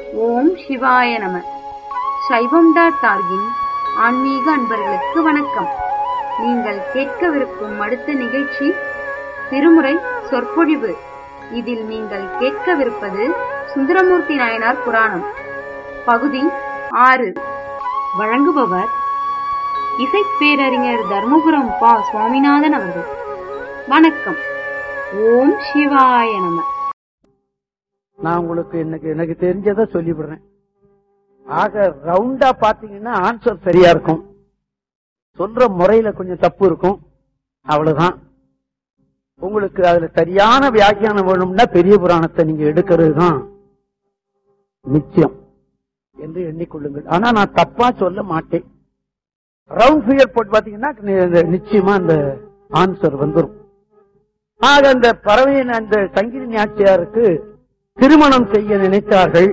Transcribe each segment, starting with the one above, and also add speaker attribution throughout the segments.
Speaker 1: ஓம் சிவாய நம சைவம் டாட் டார்கின் ஆன்மீக அன்பர்களுக்கு வணக்கம் நீங்கள் கேட்கவிருக்கும் அடுத்த நிகழ்ச்சி திருமுறை சொற்பொழிவு இதில் நீங்கள் கேட்கவிருப்பது சுந்தரமூர்த்தி நாயனார் புராணம் பகுதி ஆறு வழங்குபவர் இசைப்பேரறிஞர் தர்மபுரம் பா சுவாமிநாதன் அவர்கள் வணக்கம் ஓம் சிவாய நம
Speaker 2: நான் உங்களுக்கு எனக்கு எனக்கு தெரிஞ்சதை சொல்லிவிடுறேன் ஆக ரவுண்டா பாத்தீங்கன்னா ஆன்சர் சரியா இருக்கும் சொல்ற முறையில கொஞ்சம் தப்பு இருக்கும் அவ்வளவுதான் உங்களுக்கு அதுல சரியான வியாக்கியானம் வேணும்னா பெரிய புராணத்தை நீங்க எடுக்கிறது தான் நிச்சயம் என்று எண்ணிக்கொள்ளுங்கள் ஆனா நான் தப்பா சொல்ல மாட்டேன் ரவுண்ட் ஃபிகர் போட்டு பாத்தீங்கன்னா நி- நிச்சயமா அந்த ஆன்சர் வந்துரும் ஆக அந்த பறவையின் அந்த சங்கிலி நாச்சியாருக்கு திருமணம் செய்ய நினைத்தார்கள்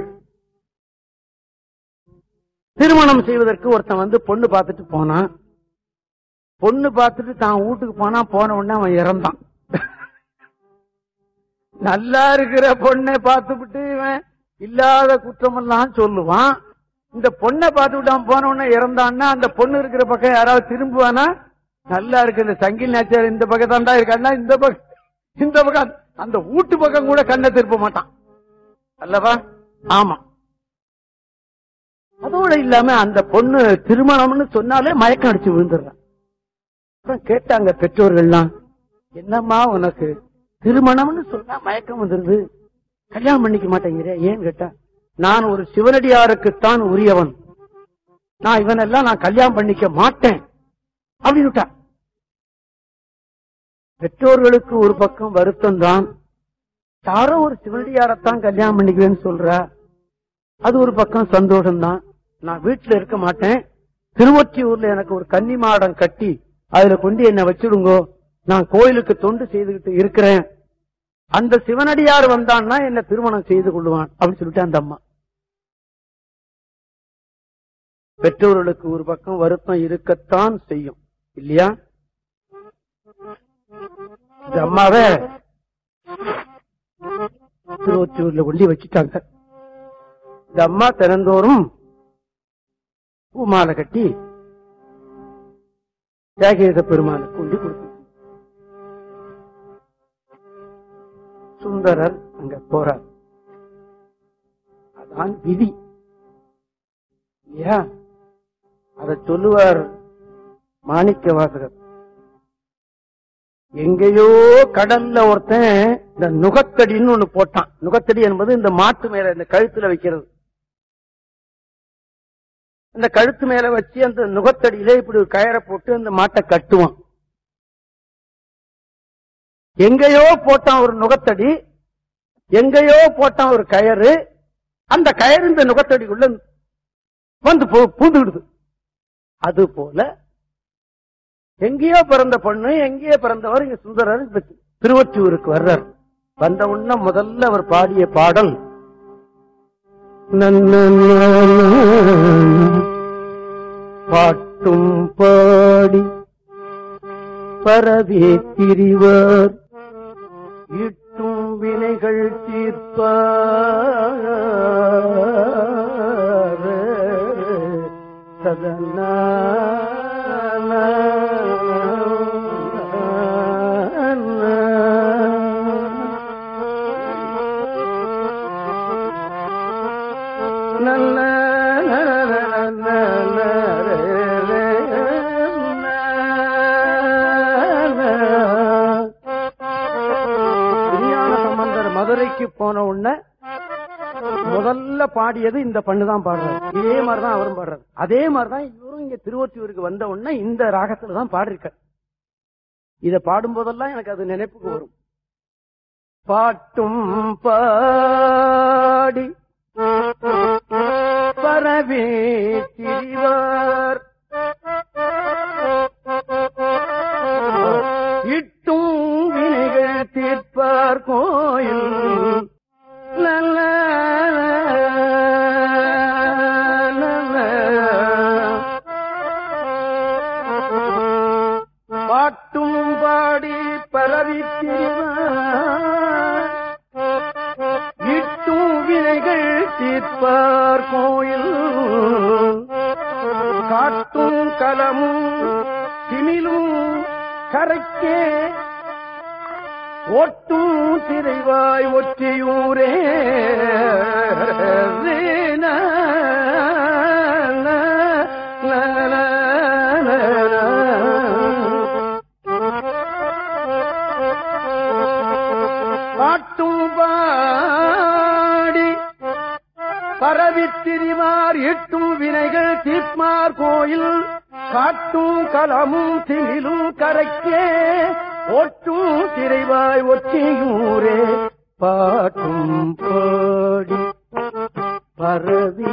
Speaker 2: திருமணம் செய்வதற்கு ஒருத்தன் வந்து பொண்ணு பார்த்துட்டு போனான் பொண்ணு பார்த்துட்டு தான் வீட்டுக்கு போனா போன உடனே அவன் இறந்தான் நல்லா இருக்கிற பொண்ணை பார்த்துவிட்டு இவன் இல்லாத குற்றமெல்லாம் சொல்லுவான் இந்த பொண்ணை பார்த்துட்டு அவன் போன உடனே இறந்தான்னா அந்த பொண்ணு இருக்கிற பக்கம் யாராவது திரும்புவானா நல்லா இருக்கு இந்த சங்கில் நேச்சர் இந்த பக்கம் தாண்டா இருக்கான்னா இந்த பக்கம் இந்த பக்கம் அந்த வீட்டு பக்கம் கூட கண்ணை திருப்ப மாட்டான் அல்லவா ஆமா அதோட இல்லாம அந்த பொண்ணு திருமணம்னு சொன்னாலே மயக்கம் அடிச்சு விழுந்துடுறான் அப்புறம் கேட்டாங்க பெற்றோர்கள்லாம் என்னம்மா உனக்கு திருமணம்னு சொன்னா மயக்கம் வந்துருது கல்யாணம் பண்ணிக்க மாட்டேங்கிற ஏன் கேட்டா நான் ஒரு சிவனடியாருக்குத்தான் உரியவன் நான் இவனெல்லாம் நான் கல்யாணம் பண்ணிக்க மாட்டேன் அப்படின்னு விட்டா பெற்றோர்களுக்கு ஒரு பக்கம் வருத்தம் தான் யாரோ ஒரு சிவனடியாரத்தான் கல்யாணம் பண்ணிக்குவேன்னு சொல்ற அது ஒரு பக்கம் சந்தோஷம் தான் நான் வீட்டுல இருக்க மாட்டேன் திருவொற்றியூர்ல எனக்கு ஒரு கன்னி மாடம் கட்டி அதுல கொண்டு என்ன வச்சிடுங்கோ நான் கோயிலுக்கு தொண்டு செய்துகிட்டு இருக்கிறேன் அந்த சிவனடியார் வந்தான்னா என்ன திருமணம் செய்து கொள்ளுவான் அப்படின்னு சொல்லிட்டு அந்த அம்மா பெற்றோர்களுக்கு ஒரு பக்கம் வருத்தம் இருக்கத்தான் செய்யும் இல்லையா இந்த அம்மாவை திருவொற்றியூர்ல கொண்டு வச்சுட்டாங்க இந்த அம்மா தினந்தோறும் பூமாலை கட்டி தியாகேத பெருமானை கொண்டு கொடுத்து சுந்தரர் அங்க போறார் அதான் விதி இல்லையா அத சொல்லுவார் மாணிக்க வாசகர் எங்கேயோ கடல்ல ஒருத்தன் இந்த நுகத்தடின்னு ஒண்ணு போட்டான் நுகத்தடி என்பது இந்த மாட்டு மேல இந்த கழுத்துல வைக்கிறது இந்த கழுத்து மேல வச்சு அந்த நுகத்தடியில இப்படி ஒரு கயரை போட்டு அந்த மாட்டை கட்டுவான் எங்கேயோ போட்டான் ஒரு நுகத்தடி எங்கேயோ போட்டான் ஒரு கயறு அந்த கயறு இந்த நுகத்தடிக்குள்ள வந்து பூ- பூந்துக்கிடுது அது போல எங்கேயோ பிறந்த பொண்ணு எங்கேயோ பிறந்தவர் இங்க சுந்தரர் இப்ப திருவொற்றியூருக்கு வர்றார் வந்த உடனே முதல்ல அவர் பாடிய பாடல் பாட்டும் பாடி பரவே திரிவர் இட்டும் வினைகள் தீர்ப்பார் சதனா நல்ல விஞ்ஞான சம்பந்தர் மதுரைக்கு போன உடனே முதல்ல பாடியது இந்த பண்ணுதான் பாடுறாரு இதே மாதிரிதான் அவரும் பாடுறாரு அதே மாதிரிதான் இவரும் இங்க திருவொற்றியூருக்கு வந்த உடனே இந்த ராகத்துல தான் பாடிருக்க இத பாடும் போதெல்லாம் எனக்கு அது நினைப்புக்கு வரும் பாட்டும் பாடி பரவே திரிவார் இட்டும் வினைகள் தீர்ப்பார் கோயில் நல்ல பாட்டும் பாடி பரவி திரிவார் இட்டும் வினைகள் தீர்ப்பார் கோயில் காட்டும் கலமும் திமிலும் கரைக்கே ஓட்டும் திரைவாய் ஒற்றியூரே நா, நா, நா, நா, நா, நா. பாட்டும் பாடி பரவித் திரிவார் எட்டும் வினைகள் தீர்மார் கோயில் காட்டும் கலமும் திமிலும் கரைக்கே ஒட்டும் திரைவாய் ஒற்றியூரே பாட்டும் பாடி பரவி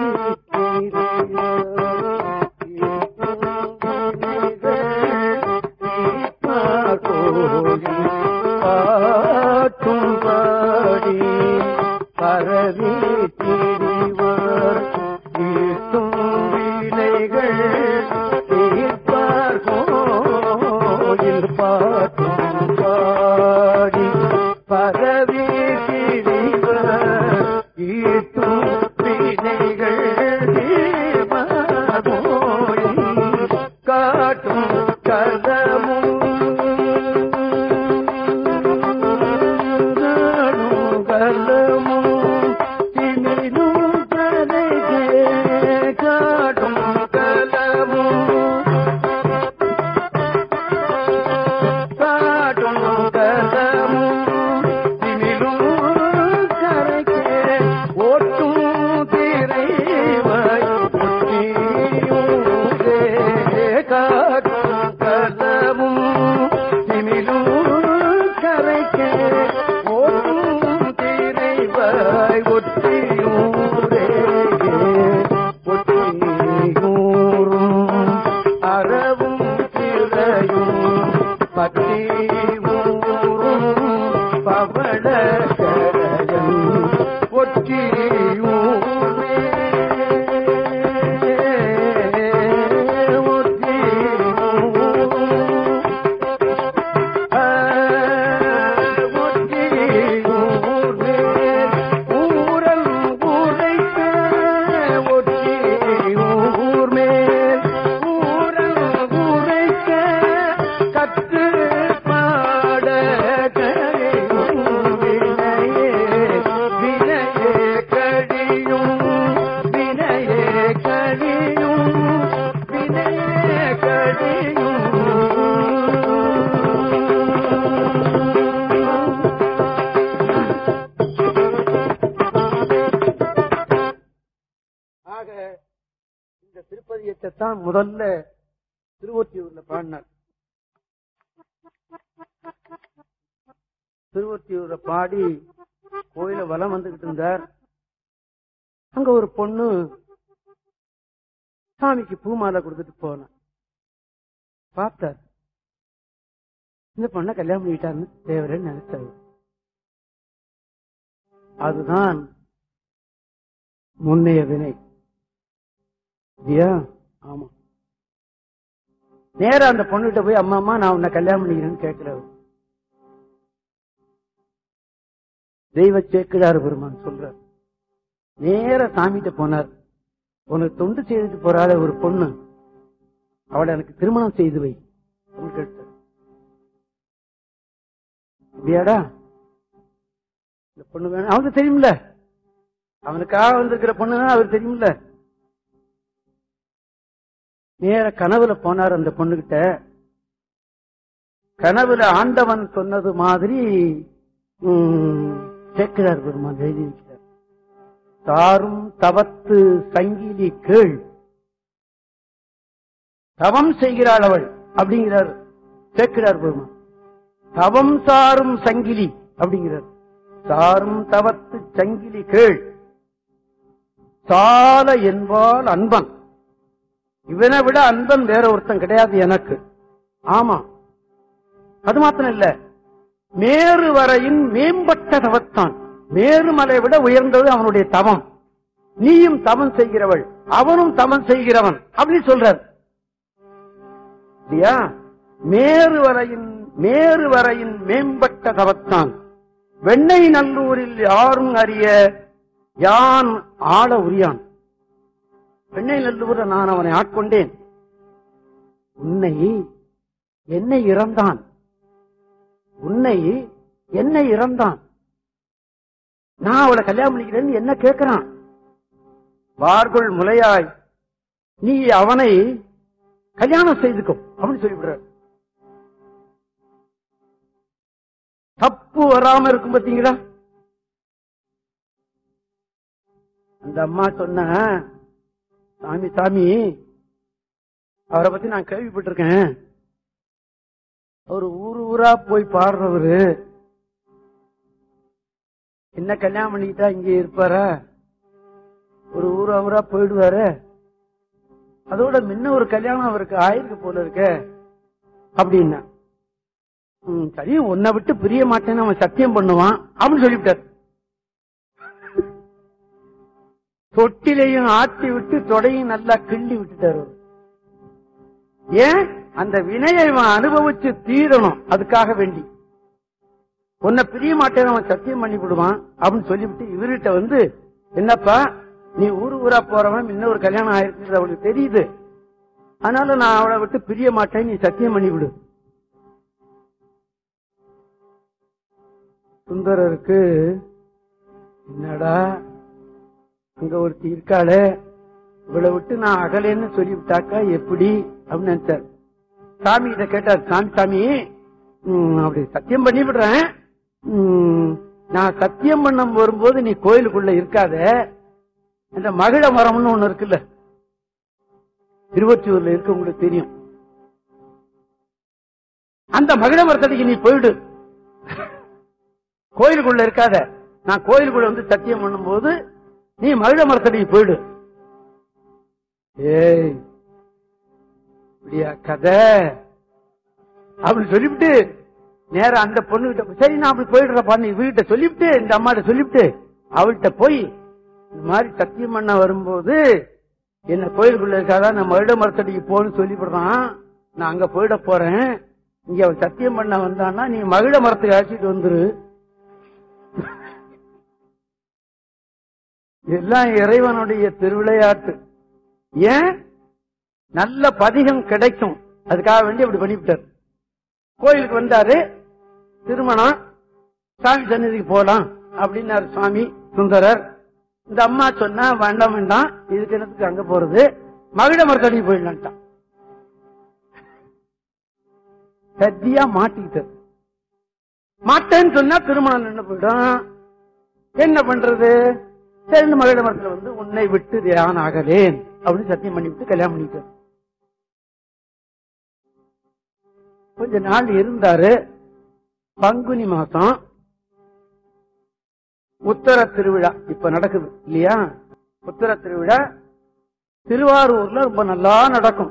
Speaker 2: பாட்டும் பாடி பரவி திரிவர் ஈட்டும் வினைகள் தீர்ப்பார் கோயில் பாட்டும் பாடி பரவி திரிவர் ஈட்டும் வினைகள் தீர்ப்பார் கோயில் காட்டும் கதமும் கலமும் திமிலும் கரைகே காட்டும் கலமும் காட்டும் கலமும் திமிலும் கரைகே ஓட்டும் திரைவாய் ஒற்றியூரே காட்டும் கலமும் திமிலும் கரைக்கே ஓட்டும் திரைவாய் ஒற்றியூரே ஒற்றியூரும் அறவும் திரையும் பற்றி ஊரும் பவள கரையும் ஒற்றியூரே ஒற்றியூரும் ஆக இந்த திருப்பதியத்தை தான் முதல்ல திருவொற்றியூர்ல பாடினார் திருவொற்றியூர்ல பாடி கோயில வலம் வந்துகிட்டு இருந்தார் அங்க ஒரு பொண்ணு சாமிக்கு பூமாலை கொடுத்துட்டு போன பார்த்தார் இந்த பொண்ணை கல்யாணம் பண்ணிட்டாருன்னு தேவரேன்னு நினைச்சாரு அதுதான் முன்னைய வினை இல்லையா ஆமா நேரா அந்த பொண்ணுகிட்ட போய் அம்மா அம்மா நான் உன்னை கல்யாணம் பண்ணிக்கிறேன்னு கேட்கிறவர் தெய்வ சேக்கிடார் பெருமான் சொல்றார் நேர சாமிகிட்ட போனார் உனக்கு தொண்டு செய்துட்டு போறாள ஒரு பொண்ணு அவளை எனக்கு திருமணம் செய்து வை அப்படின்னு கேட்டார் அப்படியாடா இந்த பொண்ணு வேணும் அவனுக்கு தெரியும்ல அவனுக்காக வந்திருக்கிற பொண்ணுதான் அவர் தெரியும்ல நேர கனவுல போனார் அந்த பொண்ணுகிட்ட கனவுல ஆண்டவன் சொன்னது மாதிரி ம், சேக்கிழார் பெருமான் எழுதி வைக்கிறார் தாரும் தவத்து சங்கிலி கீழ் தவம் செய்கிறாள் அவள் அப்படிங்கிறார் சேக்கிழார் பெருமான் தவம் சாரும் சங்கிலி அப்படிங்கிறார் சாரும் தவத்து சங்கிலி கீழ் சால என்பால் அன்பன் இவனை விட அன்பன் வேற ஒருத்தன் கிடையாது எனக்கு ஆமா அது மாத்திரம் இல்ல மேரு வரையின் மேம்பட்ட தவத்தான் மேருமலை விட உயர்ந்தது அவனுடைய தவம் நீயும் தவம் செய்கிறவள் அவனும் தவம் செய்கிறவன் அப்படி சொல்றார் இல்லையா மேரு வரையின் மேரு வரையின் மேம்பட்ட தவத்தான் வெண்ணை நல்லூரில் யாரும் அறிய யான் ஆள உரியான் பெண்ணை நல்லூர நான் அவனை ஆட்கொண்டேன் உன்னை என்னை இறந்தான் உன்னை என்னை இறந்தான் நான் அவளை கல்யாணம் பண்ணிக்கிறேன்னு என்ன கேட்கிறான் வார்குள் முலையாய் நீ அவனை கல்யாணம் செய்துக்கோ அப்படின்னு சொல்லிவிடுற தப்பு வராம இருக்கும் பாத்தீங்களா அந்த அம்மா சொன்ன சாமி சாமி அவரை பத்தி நான் கேள்விப்பட்டிருக்கேன் அவர் ஊரு ஊரா போய் பாடுறவரு என்ன கல்யாணம் பண்ணிக்கிட்டா இங்க இருப்பாரா ஒரு ஊரா ஊரா போயிடுவாரு அதோட முன்ன ஒரு கல்யாணம் அவருக்கு ஆயிருக்கு போல இருக்க அப்படின்னா ம், சரி உன்னை விட்டு பிரிய மாட்டேன்னு அவன் சத்தியம் பண்ணுவான் அப்படின்னு சொல்லிவிட்டார் தொட்டிலையும் ஆட்டி விட்டு தொடையும் நல்லா கிள்ளி விட்டுட்டாரு அவரு. ஏன் அந்த வினையை இவன் அனுபவிச்சு தீரணும் அதுக்காக வேண்டி உன்னை பிரிய மாட்டேன்னு அவன் சத்தியம் பண்ணி விடுவான் அப்படின்னு சொல்லிவிட்டு இவர்கிட்ட வந்து என்னப்பா நீ ஊரு ஊரா போறவன் இன்னும் ஒரு கல்யாணம் ஆயிருக்குது அவளுக்கு தெரியுது அதனால நான் அவளை விட்டு பிரிய மாட்டேன் நீ சத்தியம் பண்ணி விடு சுந்தரருக்கு என்னடா அங்க ஒருத்தி இருக்காளே இவளை விட்டு நான் அகலேன்னு சொல்லிவிட்டாக்கா எப்படி அப்படின்னு நினைச்சார் சாமி கிட்ட கேட்டார் சாமி சாமி ம், அப்படி சத்தியம் பண்ணி விடுறேன் ம், நான் சத்தியம் பண்ண வரும்போது நீ கோயிலுக்குள்ள இருக்காத இந்த மகிழ மரம்னு ஒண்ணு இருக்குல்ல திருவொற்றியூர்ல இருக்கு உங்களுக்கு தெரியும் அந்த மகிழ மரத்தடிக்கு நீ போயிடு கோயிலுக்குள்ள இருக்காத நான் கோயிலுக்குள்ள வந்து சத்தியம் பண்ணும்போது நீ மகிழ மரத்தடிக்கு போயிடு ஏய் இப்படியா கதை அப்படின்னு சொல்லிவிட்டு நேரா அந்த பொண்ணு கிட்ட சரி நான் அப்படி போயிடுறப்பா நீ வீட்டை சொல்லிவிட்டு இந்த அம்மாட்ட சொல்லிவிட்டு அவள்கிட்ட போய் இந்த மாதிரி சத்தியம் பண்ண வரும்போது என்ன கோயிலுக்குள்ள இருக்காதா நான் மருட மரத்தடிக்கு போன்னு சொல்லிவிடுறான் நான் அங்க போயிட போறேன் இங்க அவன் சத்தியம் பண்ண வந்தான்னா நீ மகிழ மரத்துக்கு அழைச்சிட்டு வந்துரு எல்லாம் இறைவனுடைய திருவிளையாட்டு ஏன் நல்ல பதிகம் கிடைக்கும் அதுக்காக வேண்டி அப்படி பண்ணிவிட்டார் கோயிலுக்கு வந்தாரு திருமணம் சாமி சன்னதிக்கு போலாம் அப்படின்னாரு சுவாமி சுந்தரர் இந்த அம்மா சொன்னா வேண்டாம் வேண்டாம் இதுக்கு என்னத்துக்கு அங்க போறது மகிழ மரத்தடிக்கு போயிடலான்ட்டான் சத்தியா மாட்டிக்கிட்டார் மாட்டேன்னு சொன்னா திருமணம் நின்று போயிடும் என்ன பண்றது சரி மகிழ மரத்துல வந்து உன்னை விட்டு தியான் ஆகலேன் அப்படின்னு சத்தியம் பண்ணி விட்டு கல்யாணம் பண்ணிட்டார் கொஞ்ச நாள் இருந்தாரு பங்குனி மாசம் உத்தர திருவிழா இப்ப நடக்குது இல்லையா உத்தர திருவிழா திருவாரூர்ல ரொம்ப நல்லா நடக்கும்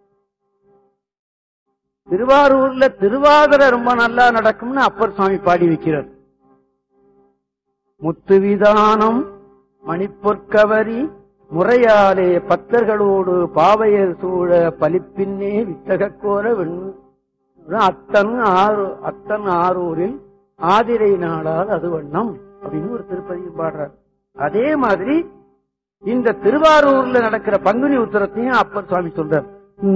Speaker 2: திருவாரூர்ல திருவாதிரை ரொம்ப நல்லா நடக்கும்னு அப்பர் சுவாமி பாடி வைக்கிறார் முத்துவிதானம் மணிப்பொற்கவரி முறையாலே பத்தர்களோடு பாவையர் சூழ பலிப்பின்னே வித்தக கோர வெண் அத்தன் ஆறு அத்தன் ஆரூரில் ஆதிரை நாடால் அது வண்ணம் அப்படின்னு ஒரு திருப்பதியும் பாடுறார் அதே மாதிரி இந்த திருவாரூர்ல நடக்கிற பங்குனி உத்தரத்தையும் அப்பர் சுவாமி சொல்றார்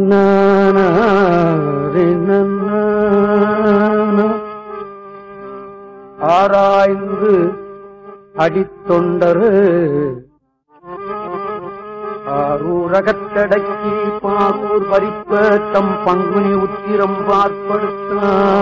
Speaker 2: ஆராய்ந்து அடித்தொண்டரு ஆரூரகத்தடக்கி பாரூர் பறிப்ப தம் பங்குனி உத்திரம் பார்ப்படுத்த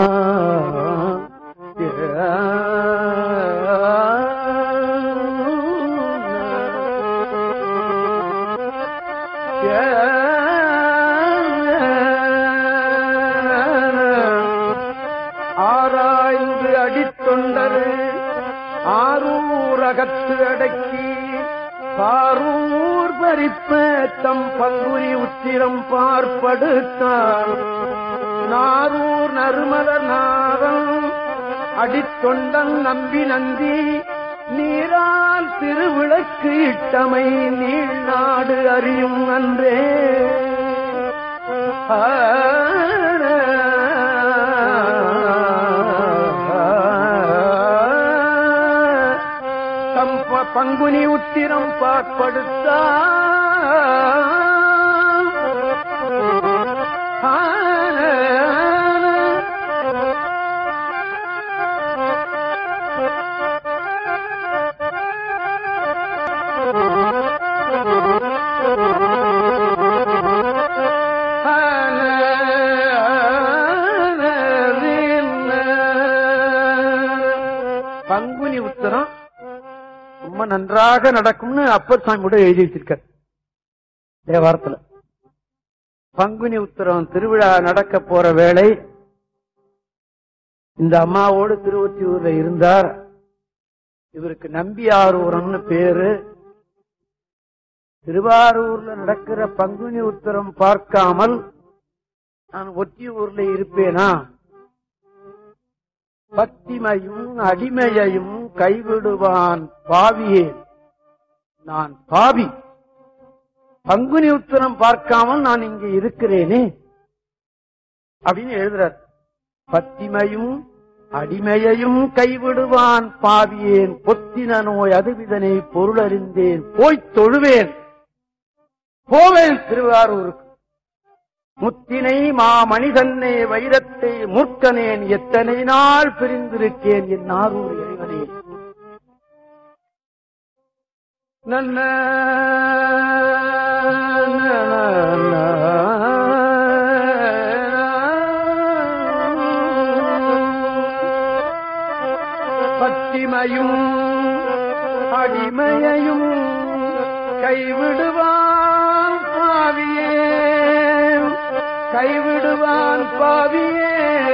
Speaker 2: ஆராய்ந்து அடித்தொண்டரு ஆரூரகத்து அடக்கி பாரூர் பறிப்ப தம் பங்குனி உத்திரம் பார்ப்படுத்தான் நாரூர் நறுமலர் நாரம் அடித்தொண்டன் நம்பி நந்தி நீரால் திருவிளக்கு இட்டமை நீள்நாடு அறியும் அன்றே தம் ப- பங்குனி பங்குனி உத்திரம் பாற்படுத்தா பங்குனி உத்தரம் ரொம்ப நன்றாக நடக்கும்னு அப்பர் சாமி கூட எழுதி வச்சிருக்கார் தேவாரத்துல பங்குனி உத்தரம் திருவிழா நடக்க போற வேளை இந்த அம்மாவோடு திருவொற்றியூர்ல இருந்தார் இவருக்கு நம்பியாரூரம்னு பேரு திருவாரூர்ல நடக்கிற பங்குனி உத்தரம் பார்க்காமல் நான் ஒற்றியூர்ல இருப்பேனா பத்திமையும் அடிமையையும் கைவிடுவான் பாவியே நான் பாவி பங்குனி உத்தரம் பார்க்காமல் நான் இங்க இருக்கிறேனே அப்படின்னு எழுதுறார் பத்திமையும் அடிமையையும் கைவிடுவான் பாவியேன் பொத்தின நோய் அதுவிதனை பொருளறிந்தேன் போய்த் தொழுவேன் போவேன் திருவாரூருக்கு முத்தினை மாமணிதன்னை வைரத்தை முற்கனேன் எத்தனை நாள் பிரிந்திருக்கேன் என் ஆரூர் இறைவனே நன்ன பத்திமையும் அடிமையையும் கைவிடுவான் பாவியே கைவிடுவான் பாவியே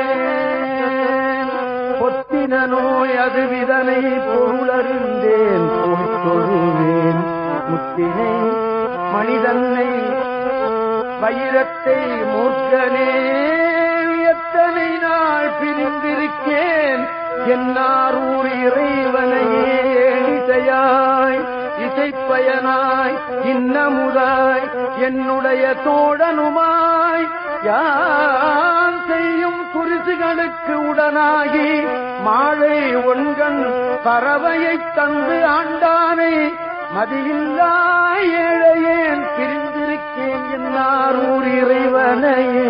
Speaker 2: பொத்தின நோய் அது விதனை பொருளறிந்தேன் போய் தொழுவேன் முத்தினை மனிதன்னை வைரத்தை மூர்க்கனே எத்தனை நாள் பிரிந்திருக்கேன் என்னாரூர் இறைவனையே இசையாய் இசைப்பயனாய் இன்னமுதாய் என்னுடைய தோழனுமாய் யான் செய்யும் குறிசுகளுக்கு உடனாகி மாழை ஒன்கண் பறவையைத் தந்து ஆண்டானை மதியில்லா ஏழையேன் பிரிந்திருக்கேன் என்னாரூர் இறைவனையே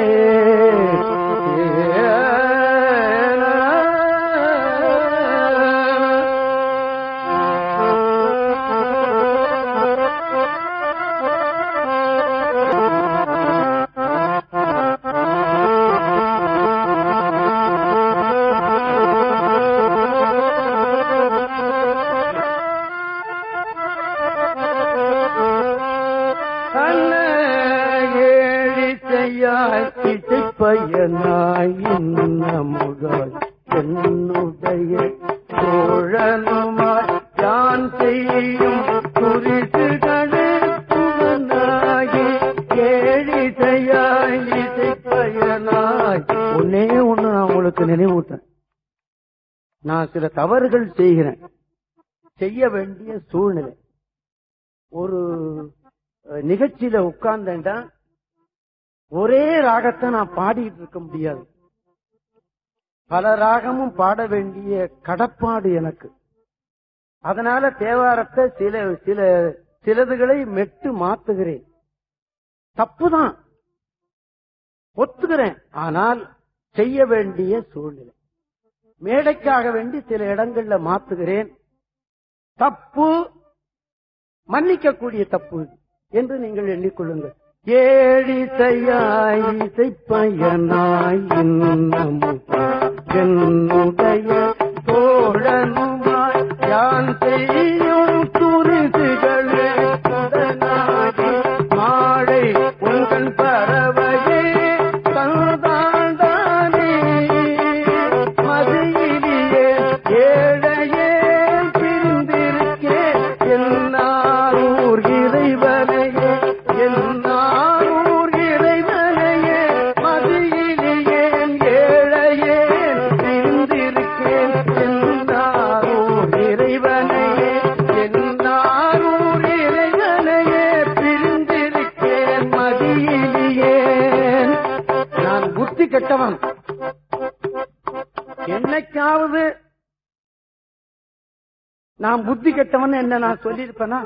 Speaker 2: ஏழிசையாய் இசைப்பயனாய் இன்னமுதாய் என்னுடைய தோழனுமாய் யான் செய்யும் குறிசுகளுக்குவனாகி ஏழிசையாய் இசைப்பயனாய் ஒன்னே ஒண்ணு நான் உங்களுக்கு நினைவூட்டேன் நான் சில தவறுகள் செய்கிறேன் செய்ய வேண்டிய சூழ்நிலை ஒரு அஹ், நிகழ்ச்சியில உட்கார்ந்தேன்டா ஒரே ராகத்தை நான் பாடிட்டு இருக்க முடியாது பல ராகமும் பாட வேண்டிய கடப்பாடு எனக்கு அதனால தேவாரத்தை சில சில சிலதுகளை மெட்டு மாத்துகிறேன் தப்புதான் ஒத்துக்கிறேன் ஆனால் செய்ய வேண்டிய சூழ்நிலை மேடைக்காக வேண்டி சில இடங்கள்ல மாத்துகிறேன் தப்பு மன்னிக்கக்கூடிய தப்பு இது என்று நீங்கள் எண்ணிக்கொள்ளுங்கள் ஏழிசையாய் இசைப்பயனாய் இன்னமும் என்னுடைய தோழனுமாய் யான் செய்யும் துரிசுகளே உடனாகி மாழை உங்கள் பறவையே தந்தாண்டானே மதியிலே ஏழையே பிரிந்திருக்கேன் என்னாரூர் இறைவனையே என்னாரூர் இறைவனையே மதியிலே ஏழையே பிரிந்திருக்கேன் என்னாரூர் இறைவனையே என்னாரூர் இறைவனையே பிரிந்திருக்கேன் மதியிலே நான் புத்தி கெட்டவன் என்னைக்காவது நான் புத்தி கெட்டவன் என்ன நான் சொல்லியிருப்பேனா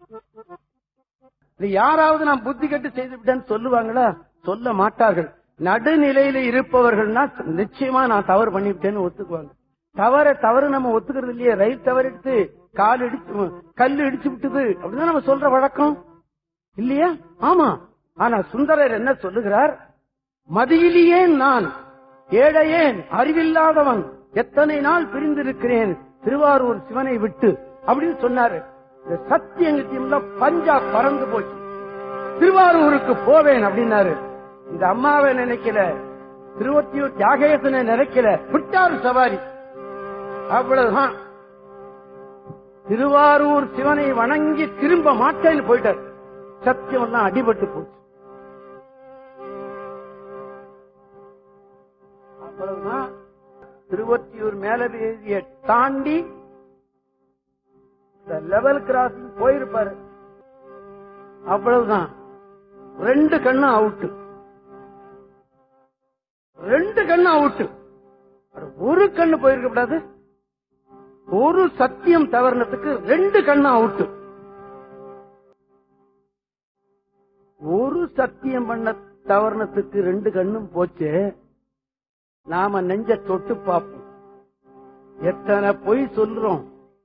Speaker 2: இது யாராவது நான் புத்தி கெட்டு செய்து விட்டேன்னு சொல்லுவாங்களா சொல்ல மாட்டார்கள் நடுநிலையில இருப்பவர்கள்னா நிச்சயமா நான் தவறு பண்ணிவிட்டேன்னு ஒத்துக்குவாங்க தவற தவறு நம்ம ஒத்துக்கிறது இல்லையே ரயில் தவறிடுத்து கால் இடிச்சு கல் இடிச்சு விட்டது அப்படிதான் நம்ம சொல்ற வழக்கம் இல்லையா ஆமா ஆனா சுந்தரர் என்ன சொல்லுகிறார் மதியிலேயேன் நான் ஏழையேன் அறிவில்லாதவன் எத்தனை நாள் பிரிந்திருக்கிறேன் திருவாரூர் சிவனை விட்டு அப்படின்னு சொன்னாரு இந்த சத்தியங்கத்தியம்ல பஞ்சா பறந்து போச்சு திருவாரூருக்கு போவேன் அப்படின்னாரு இந்த அம்மாவை நினைக்கல திருவத்தியூர் தியாகேசனை நினைக்கல விட்டாரு சவாரி அவ்வளவுதான் திருவாரூர் சிவனை வணங்கி திரும்ப மாட்டேன்னு போயிட்டார் சத்தியம் எல்லாம் அடிபட்டு போச்சு அவ்வளவுதான் திருவொற்றியூர் மேலவேதிய தாண்டி லெவல் கிராசிங் போயிருப்பாரு அவ்வளவுதான் ரெண்டு கண்ணும் அவுட்டு ரெண்டு கண்ணு அவுட்டு ஒரு கண்ணு போயிருக்க கூடாது ஒரு சத்தியம் தவறுனதுக்கு ரெண்டு கண்ணு அவுட்டு ஒரு சத்தியம் பண்ண தவறுனத்துக்கு ரெண்டு கண்ணும் போச்சு நாம நெஞ்ச தொட்டு பார்ப்போம் எத்தனை பொய் சொல்றோம்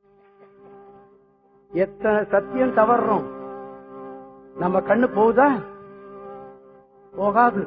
Speaker 2: எத்தனை சத்தியம் தவறுறோம் நம்ம கண்ணு போகுதா போகாது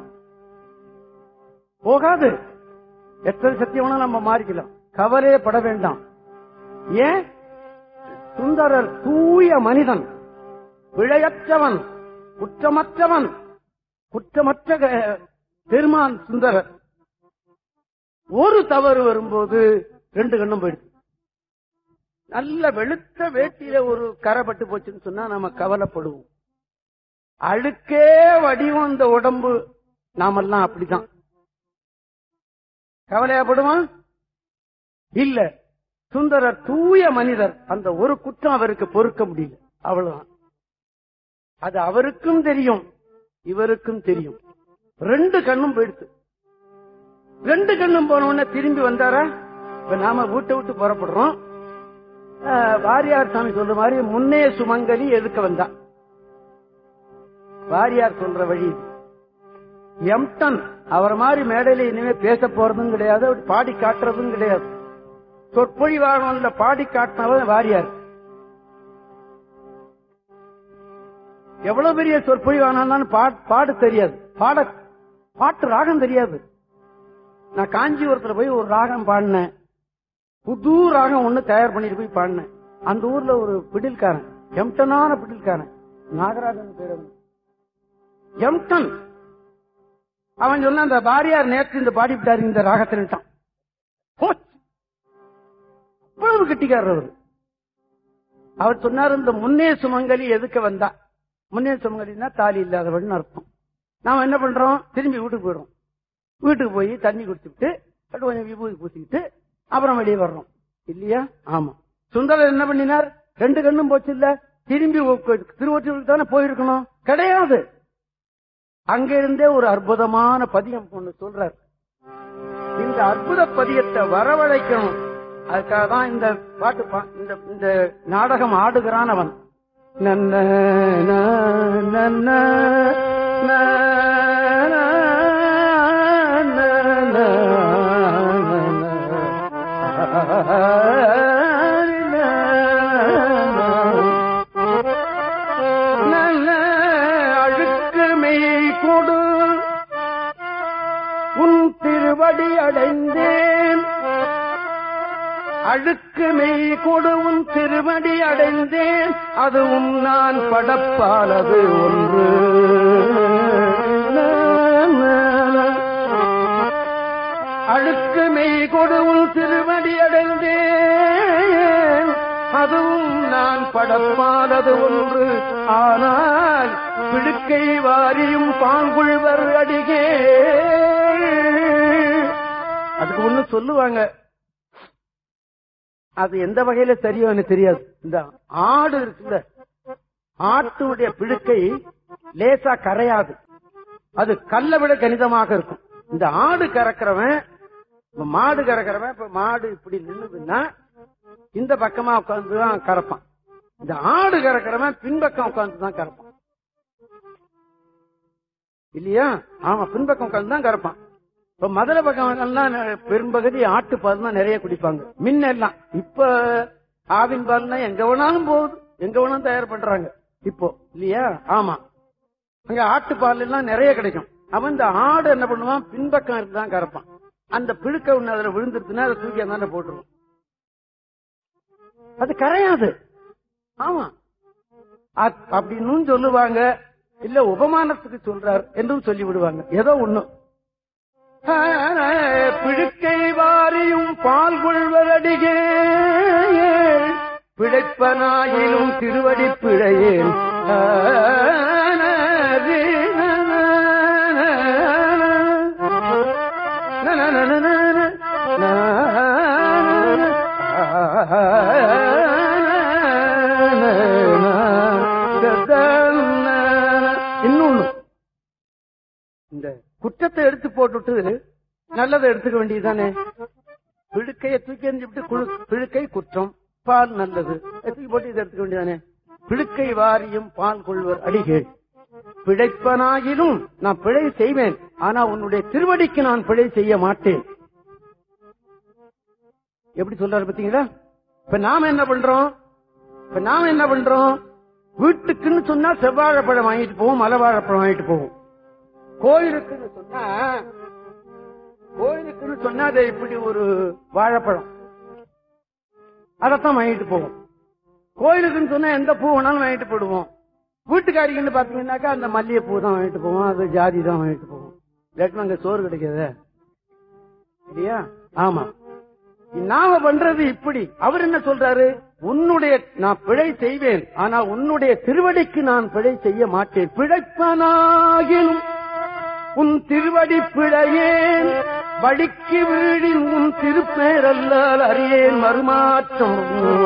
Speaker 2: போகாது எத்தனை சத்தியம் வேணா நம்ம மாறிக்கலாம் கவலையே பட வேண்டாம் ஏன் சுந்தரர் தூய மனிதன் பிழையற்றவன் குற்றமற்றவன் குற்றமற்ற க- பெருமான் சுந்தரர் ஒரு தவறு வரும்போது ரெண்டு கண்ணும் போயிடுச்சு நல்ல வெளுத்த வேட்டியில ஒரு கரை பட்டு போச்சுன்னு சொன்னா நம்ம கவலைப்படுவோம் அழுக்கே வடிவம் இந்த உடம்பு நாமெல்லாம் அப்படிதான் கவலையாப்படுவான் இல்ல சுந்தரர் தூய மனிதர் அந்த ஒரு குற்றம் அவருக்கு பொறுக்க முடியல அவ்வளவுதான் அது அவருக்கும் தெரியும் இவருக்கும் தெரியும் ரெண்டு கண்ணும் போயிடுச்சு ரெண்டு கண்ணும் போன உடனே திரும்பி வந்தாரா இப்ப நாம வீட்டை விட்டு புறப்படுறோம் ஆஹ், வாரியார் சாமி சொல்ற மாதிரி முன்னே சுமங்கலி எதுக்க வந்தா வாரியார் சொல்ற வழி இது. எம்டன் அவர் மாதிரி மேடையில இனிமே பேச போறதும் கிடையாது அவர் பாடி காட்டுறதும் கிடையாது சொற்பொழிவாளன்ல பாடி காட்டினவர் வாரியார் எவ்வளவு பெரிய சொற்பொழிவானாலும் பாடு தெரியாது பாட பாட்டு ராகம் தெரியாது நான் காஞ்சிபுரத்துல போய் ஒரு ராகம் பாடினேன் புது ராகம் ஒண்ணு தயார் பண்ணிட்டு போய் பாடினேன் அந்த ஊர்ல ஒரு பிடில்காரன் எம்டனான பிடில்காரன் நாகராஜன் பேர் அவன். எம்டன் அவன் சொன்ன அந்த பாரியார் நேற்று இந்த பாடிவிட்டாரு இந்த ராகத்தின்ட்டான் போச்சு. அவ்வளவு கெட்டிக்காரர் அவரு அவர் சொன்னார் இந்த முன்னே சுமங்கலி எதுக்கு வந்தா முன்னே சுமங்கலின்னா தாலி இல்லாதவன் அர்த்தம் நாம என்ன பண்றோம் திரும்பி வீட்டுக்கு போயிடுறோம் வீட்டுக்கு போய் தண்ணி குடிச்சுட்டு அடுத்து கொஞ்சம் விபூதி பூசிக்கிட்டு அப்புறம் வெளியே வர்றோம் இல்லையா ஆமா சுந்தரர் என்ன பண்ணினார் ரெண்டு கண்ணும் போச்சு இல்ல திரும்பி திருவொற்றியூருக்கு தானே போயிருக்கணும் கிடையாது அங்க இருந்தே ஒரு அற்புதமான பதியம் ஒண்ணு சொல்றார் இந்த அற்புத பதியத்தை வரவழைக்கணும் அதுக்காக தான் இந்த பாட்டு பா- இந்த இந்த நாடகம் ஆடுகிறான் அவன் நன்ன ந, நன்ன, ந, ந, ந, ந, நல்ல அழுக்கு மெய் கொடு உன் திருவடி அடைந்தேன் அழுக்கு மெய் கொடு உன் திருவடி அடைந்தேன் அதுவும் நான் படப்பாலது ஒன்று அழுக்கு மெய் கொடு உன் திருவடி அடைந்தேன் அதுவும் நான் படப்பாலது ஒன்று ஆனால் பிடுக்கை வாரியும் பாங்குழ்வர் அடிகே அதுக்கு ஒண்ணு சொல்லுவாங்க அது எந்த வகையில சரியோ எனக்கு தெரியாது இந்த ஆடு இருக்குல்ல ஆட்டுடைய பிடுக்கை லேசா கரையாது அது கல்லை விட கணிதமாக இருக்கும் இந்த ஆடு கறக்கிறவன் இப்ப மாடு கறக்கிறவன் இப்ப மாடு இப்படி நின்னுதுன்னா இந்த பக்கமா உட்கார்ந்து தான் கறப்பான் இந்த ஆடு கறக்கிறவன் பின்பக்கம் உட்கார்ந்து தான் கறப்பான் இல்லையா ஆமா பின்பக்கம் உட்கார்ந்து தான் கறப்பான் இப்ப மதுரை பக்கம் எல்லாம் பெரும்பகுதி ஆட்டு பால் தான் நிறைய குடிப்பாங்க முன்ன எல்லாம் இப்ப ஆவின் பால்னா எங்க வேணாலும் போகுது எங்க வேணாலும் தயார் பண்றாங்க இப்போ இல்லையா ஆமா அங்க ஆட்டு பால் எல்லாம் நிறைய கிடைக்கும் அவன் இந்த ஆடு என்ன பண்ணுவான் பின்பக்கம் இருக்குதான் கறப்பான் அந்த பிழுக்க ஒண்ணு அதுல விழுந்துருச்சுன்னா அதை தூக்கி அந்தாண்ட போட்டுருவான் அது கரையாது ஆமா அ- அப்படின்னு சொல்லுவாங்க இல்ல உபமானத்துக்கு சொல்றார் என்றும் சொல்லி விடுவாங்க ஏதோ ஒண்ணு பிழுக்கை வாரியும் பால் கொள்வரடிகே பிழைப்பனாயிலும் திருவடி பிழையேன் இன்னொன்னு இந்த குற்றத்தை எடுத்து போட்டுட்டு நல்லதை எடுத்துக்க வேண்டியதுதானே பிழுக்கையை தூக்கி எறிஞ்சுட்டு குழு- பிழுக்கை குற்றம் பால் நல்லது இதை தூக்கி போட்டு இதை எடுத்துக்க வேண்டியதானே பிழுக்கை வாரியும் பால் கொள்வர் அடிகள் பிழைப்பனாயினும் நான் பிழை செய்வேன் ஆனா உன்னுடைய திருவடிக்கு நான் பிழை செய்ய மாட்டேன் எப்படி சொல்றாரு பாத்தீங்களா இப்ப நாம என்ன பண்றோம் இப்ப நாம என்ன பண்றோம் வீட்டுக்குன்னு சொன்னா செவ்வாழைப்பழம் வாங்கிட்டு போவோம் மலை வாழைப்பழம் வாங்கிட்டு போவோம் கோயிலுக்குன்னு சொன்னா கோயிலுக்குன்னு சொன்னா அது இப்படி ஒரு வாழைப்பழம் அதத்தான் வாங்கிட்டு போவோம் கோயிலுக்குன்னு சொன்னா எந்த பூ வேணாலும் வாங்கிட்டு போடுவோம் வீட்டுக்காரிக்குன்னு பாத்தீங்கன்னாக்கா அந்த மல்லிகை பூ தான் வாங்கிட்டு போவோம் அது ஜாதி தான் வாங்கிட்டு போவோம் இல்லாட்டினா அங்க சோறு கிடைக்காதே இல்லையா ஆமா நாம பண்றது இப்படி அவர் என்ன சொல்றாரு உன்னுடைய நான் பிழை செய்வேன் ஆனா உன்னுடைய திருவடிக்கு நான் பிழை செய்ய மாட்டேன் பிழைப்பனாகிலும் உன் திருவடி பிழையேன் வடிக்கு வீழின் உன் திருப்பேரல்லால் அறியேன் மறுமாற்றம்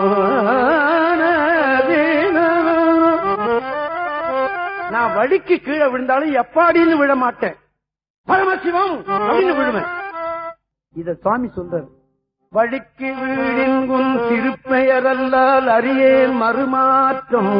Speaker 2: நான் வடிக்கு கீழே விழுந்தாலும் எப்பாடின்னு விழ மாட்டேன் பரமசிவம் அப்படின்னு விழுவேன் இத சுவாமி சொல்றாரு வழிக்கு வீடின்கும் திருப்பெயரல்லால் அறியேன் மறுமாற்றம்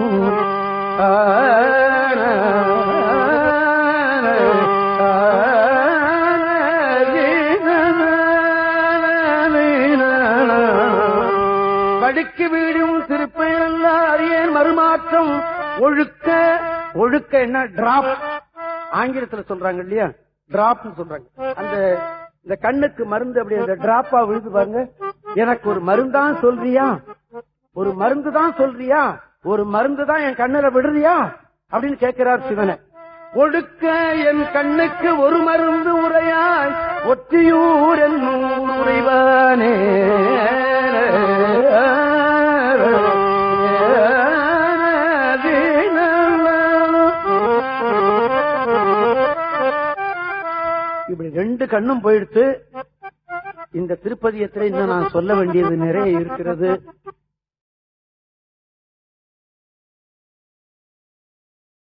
Speaker 2: வழிக்கு வீடும் திருப்பெயரல்லால் அறியேன் மறுமாற்றம் ஒழுக்க ஒழுக்க என்ன டிராப் ஆங்கிலத்துல சொல்றாங்க இல்லையா டிராப் சொல்றாங்க அந்த இந்த கண்ணுக்கு மருந்து அப்படி அந்த டிராப்பா விழுது பாருங்க எனக்கு ஒரு மருந்தான் சொல்றியா ஒரு மருந்து தான் சொல்றியா ஒரு மருந்து தான் என் கண்ணுல விடுறியா அப்படின்னு கேட்கிறார் சிவனை ஒடுக்க என் கண்ணுக்கு ஒரு மருந்து உரையாய் ஒற்றியூர் என்னும் உறைவானே இப்படி ரெண்டு கண்ணும் போயிடுத்து இந்த திருப்பதியத்துல இன்னும் நான் சொல்ல வேண்டியது நிறைய இருக்கிறது